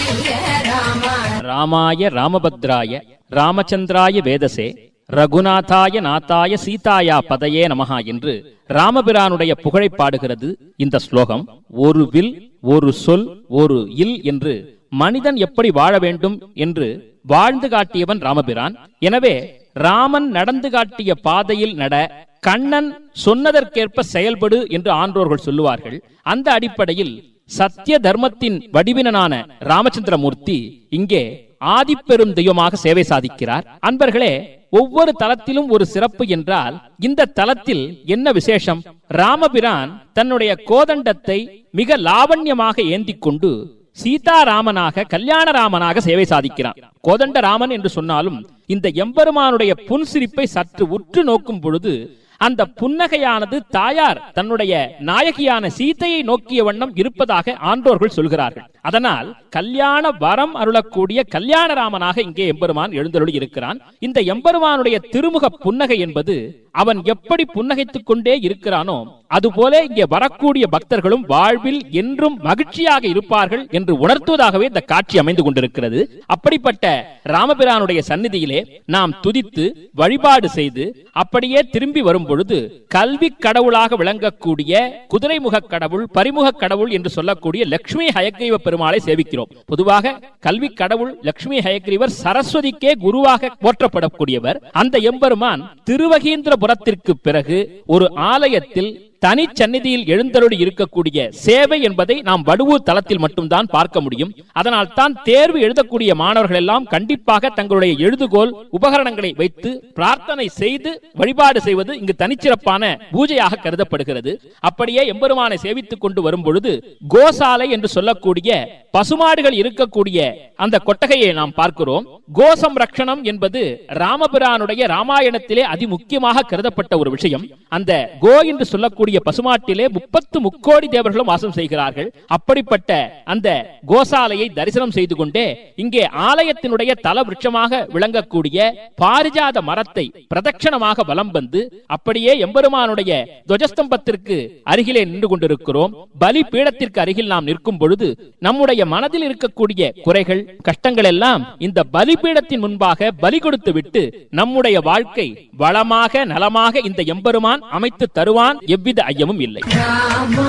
ராமாய ராமபத்ராய ராமச்சந்திராய வேதசே ரகுநாதாய நாத்தாய சீதாயா பதையே நமஹா என்று ராமபிரானுடைய புகழை பாடுகிறது இந்த ஸ்லோகம் ஒரு வில் ஒரு சொல் ஒரு இல் என்று மனிதன் எப்படி வாழ வேண்டும் என்று வாழ்ந்து காட்டியவன் ராமபிரான் எனவே ராமன் நடந்து காட்டிய பாதையில் நட கண்ணன் சொன்னதற்கேற்ப செயல்படு என்று ஆன்றோர்கள் சொல்லுவார்கள் அந்த அடிப்படையில் சத்திய தர்மத்தின் வடிவினனான ராமச்சந்திரமூர்த்தி இங்கே ஆதிப்பெரும் தெய்வமாக சேவை சாதிக்கிறார் அன்பர்களே ஒவ்வொரு தலத்திலும் ஒரு சிறப்பு என்றால் இந்த தலத்தில் என்ன விசேஷம் ராமபிரான் தன்னுடைய கோதண்டத்தை மிக லாவண்யமாக ஏந்திக் கொண்டு சீதாராமனாக கல்யாணராமனாக சேவை சாதிக்கிறான் கோதண்ட ராமன் என்று சொன்னாலும் இந்த எம்பெருமானுடைய புன்சிரிப்பை சற்று உற்று நோக்கும் பொழுது அந்த புன்னகையானது தாயார் தன்னுடைய நாயகியான சீதையை நோக்கிய வண்ணம் இருப்பதாக ஆன்றோர்கள் சொல்கிறார்கள் அதனால் கல்யாண வரம் அருளக்கூடிய கல்யாணராமனாக இங்கே எம்பெருமான் எழுந்தருளி இருக்கிறான் இந்த எம்பெருமானுடைய திருமுக புன்னகை என்பது அவன் எப்படி புன்னகைத்துக் கொண்டே இருக்கிறானோ அதுபோல இங்கே வரக்கூடிய பக்தர்களும் வாழ்வில் என்றும் மகிழ்ச்சியாக இருப்பார்கள் என்று உணர்த்துவதாகவே இந்த காட்சி அமைந்து கொண்டிருக்கிறது அப்படிப்பட்ட ராமபிரானுடைய சந்நிதியிலே நாம் துதித்து வழிபாடு செய்து அப்படியே திரும்பி வரும் பொழுது கல்வி கடவுளாக விளங்கக்கூடிய குதிரைமுக கடவுள் பரிமுக கடவுள் என்று சொல்லக்கூடிய லட்சுமி ஹயக்ரீவ பெருமாளை சேவிக்கிறோம் பொதுவாக கல்வி கடவுள் லட்சுமி ஹயக்ரீவர் சரஸ்வதிக்கே குருவாக போற்றப்படக்கூடியவர் அந்த எம்பெருமான் திருவகீந்திரபுரத்திற்கு பிறகு ஒரு ஆலயத்தில் தனி சந்நிதியில் எழுந்தருளி இருக்கக்கூடிய சேவை என்பதை நாம் வடுவூர் தளத்தில் மட்டும்தான் பார்க்க முடியும் அதனால் தான் தேர்வு எழுதக்கூடிய மாணவர்கள் எல்லாம் கண்டிப்பாக தங்களுடைய எழுதுகோல் உபகரணங்களை வைத்து பிரார்த்தனை செய்து வழிபாடு செய்வது இங்கு தனிச்சிறப்பான பூஜையாக கருதப்படுகிறது அப்படியே எம்பெருமானை சேவித்துக் கொண்டு வரும் பொழுது கோசாலை என்று சொல்லக்கூடிய பசுமாடுகள் இருக்கக்கூடிய அந்த கொட்டகையை நாம் பார்க்கிறோம் கோசம் ரக்ஷணம் என்பது ராமபிரானுடைய ராமாயணத்திலே அதி முக்கியமாக கருதப்பட்ட ஒரு விஷயம் அந்த கோ என்று சொல்லக்கூடிய பசுமாட்டிலே முப்பத்து முக்கோடி தேவர்களும் வாசம் செய்கிறார்கள் அப்படிப்பட்ட அந்த கோசாலையை தரிசனம் செய்து கொண்டே இங்கே ஆலயத்தினுடைய தல விருட்சமாக விளங்கக்கூடிய பாரிஜாத மரத்தை பிரதட்சணமாக வலம் வந்து அப்படியே எம்பெருமானுடைய துவஜஸ்தம்பத்திற்கு அருகிலே நின்று கொண்டிருக்கிறோம் பலி பீடத்திற்கு அருகில் நாம் நிற்கும் பொழுது நம்முடைய மனதில் இருக்கக்கூடிய குறைகள் கஷ்டங்கள் எல்லாம் இந்த பலிபீடத்தின் முன்பாக பலி கொடுத்து விட்டு நம்முடைய வாழ்க்கை வளமாக நலமாக இந்த எம்பெருமான் அமைத்து தருவான் எவ்வித ஐயமும் இல்லை ராமா